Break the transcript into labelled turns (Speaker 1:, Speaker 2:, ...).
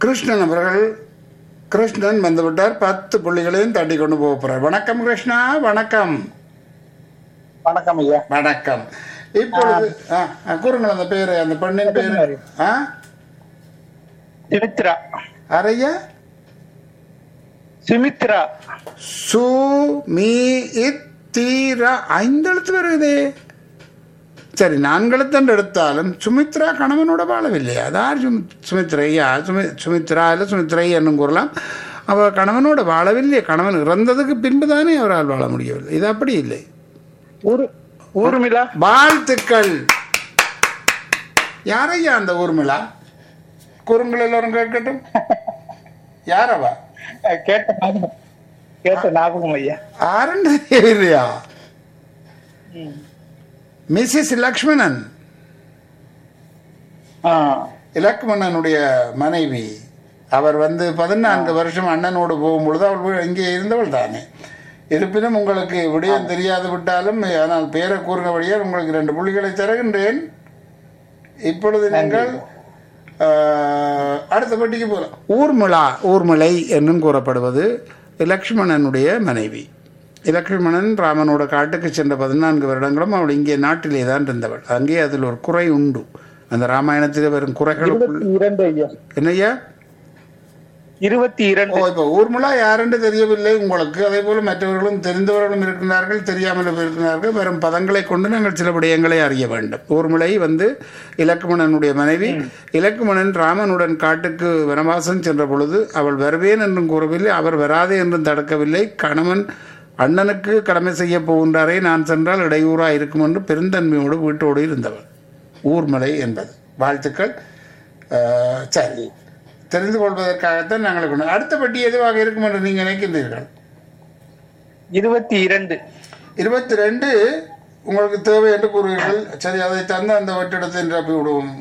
Speaker 1: கிருஷ்ணன் அவர்கள் கிருஷ்ணன் வந்துவிட்டார் பத்து புள்ளிகளையும் தட்டி கொண்டு போக போறார் வணக்கம் கிருஷ்ணா வணக்கம்
Speaker 2: வணக்கம் ஐயா
Speaker 1: வணக்கம் இப்பொழுது ஆ, ஆ, கூறுங்கள் அந்த பேரு அந்த பெண்ணின் பேரு ஆ
Speaker 2: சுமித்ரா
Speaker 1: அறையா
Speaker 2: சுமித்ரா
Speaker 1: சு மீ இத் தீரா ஐந்து எழுத்து வருதே சரி நான்கு எழுத்து எடுத்தாலும் சுமித்ரா கணவனோட வாழவில்லை அதார் சுமி சுமித்ரையா சுமி சுமித்ரா இல்லை சுமித்ரை என்னும் கூறலாம் அவள் கணவனோட வாழவில்லை கணவன் இறந்ததுக்கு பின்பு தானே அவரால் வாழ முடியவில்லை இது அப்படி இல்லை
Speaker 2: ஊரு ஊர்மிளா
Speaker 1: வாழ்த்துக்கள் யாரையா அந்த ஊர்மிளா குறுங்கள் எல்லோரும் கேட்கட்டும் யாரவா
Speaker 2: அஹ் கேட்ட ஞாபகம் கேட்ட ஞாபகம் ஐயா
Speaker 1: ஆரண்டு தெரியலையா மிஸ்ஸஸ் லக்ஷ்மணன்
Speaker 2: ஆ
Speaker 1: இலக்மணனுடைய மனைவி அவர் வந்து பதினான்கு வருஷம் அண்ணனோடு போகும்பொழுது அவள் வீ- இங்கே இருந்தவள் தானே இருப்பினும் உங்களுக்கு விடயம் தெரியாது விட்டாலும் ஆனால் பேரை கூறுகிறபடியால் உங்களுக்கு ரெண்டு புள்ளிகளை தருகின்றேன் இப்பொழுது நீங்கள் ஆஹ், அடுத்த பட்டிக்கு போகலாம் ஊர்மிளா ஊர்மிளை என்னும் கூறப்படுவது லக்ஷ்மணனுடைய மனைவி லக்ஷ்மணன் ராமனோட காட்டுக்கு சென்ற பதினான்கு வருடங்களும் அவள் இங்கே நாட்டிலே தான் இருந்தவள் அங்கே அதில் ஒரு குறை உண்டு அந்த ராமாயணத்தில் வரும் குறைகளுக்குள்
Speaker 2: இருபத்தி இரண்டு ஐயா
Speaker 1: என்னய்யா
Speaker 2: இருபத்தி
Speaker 1: ஓ
Speaker 2: இரண்டு
Speaker 1: இப்போ ஊர்மிளா யாரென்று தெரியவில்லை உங்களுக்கு அதே போல மற்றவர்களும் தெரிந்தவர்களும் இருக்கிறார்கள் தெரியாமலும் இருக்கிறார்கள் வெறும் பதங்களை கொண்டு நாங்கள் சில விடயங்களை அறிய வேண்டும் ஊர்மிளை வந்து இலக்குமணனுடைய மனைவி இலக்குமணன் ராமனுடன் காட்டுக்கு வனவாசம் சென்ற பொழுது அவள் வருவேன் என்றும் கூறவில்லை அவர் வராதே என்றும் தடுக்கவில்லை கணவன் அண்ணனுக்கு கடமை செய்ய போகின்றாரே நான் சென்றால் இடையூறா இருக்கும் என்று பெருந்தன்மையோடு வீட்டோடு இருந்தவள் ஊர்மலை என்பது வாழ்த்துக்கள் அஹ், சரி தெரிந்து கொள்வதற்காகத்தான் நாங்கள் கொண்டு அடுத்த பட்டி எதுவாக இருக்கும் என்று நீங்கள் நினைக்கின்றீர்கள்
Speaker 2: இருபத்தி இரண்டு
Speaker 1: இருபத்தி ரெண்டு உங்களுக்கு தேவை என்று கூறுவீர்கள் சரி அதை தந்து அந்த வெற்றிடத்தை நிரப்பி விடுவோம்